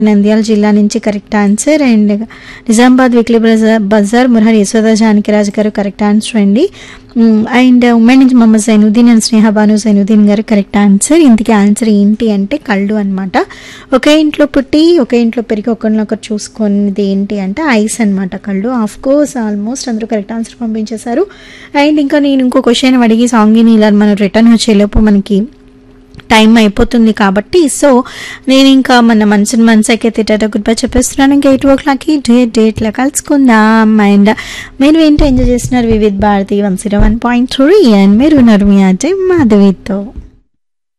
నంద్యాల జిల్లా నుంచి correct answer and Nizamabad weekly బజార్ బజార్ మురహరి యశోద జానకిరాజు గారు కరెక్ట్ ఆన్సర్ అండి మ్, అండ్ ఉమెన్ నుంచి మహమ్మద్ సైనుద్దీన్ అండ్ స్నేహ బాను సైనుద్దీన్ గారు కరెక్ట్ ఆన్సర్ ఇంతకీ ఆన్సర్ ఏంటి అంటే కళ్ళు అనమాట ఒకే ఇంట్లో పుట్టి ఒకే ఇంట్లో పెరిగి ఒకరినొకరు చూసుకునేది ఏంటి అంటే ఐస్ అనమాట కళ్ళు ఆఫ్ కోర్స్ ఆల్మోస్ట్ అందరూ కరెక్ట్ ఆన్సర్ పంపించేశారు అండ్ ఇంకా నేను ఇంకో క్వశ్చన్ అడిగి సాంగ్ని ఇలా మనం రిటర్న్ వచ్చేలోపు మనకి టైం అయిపోతుంది కాబట్టి సో నేను ఇంకా మన మనసుని మనసుకి తిట్టేట గుడ్ బై చెప్పేస్తున్నాను ఇంకా ఎయిట్ ఓ క్లాక్కి డేట్ డేట్లో కలుసుకుందాం అండ్ మీరు ఏంటో ఎంజాయ్ చేస్తున్నారు Vividh Bharati one zero one point three and మీరు ఉన్నారు మీ అంటే మాధవితో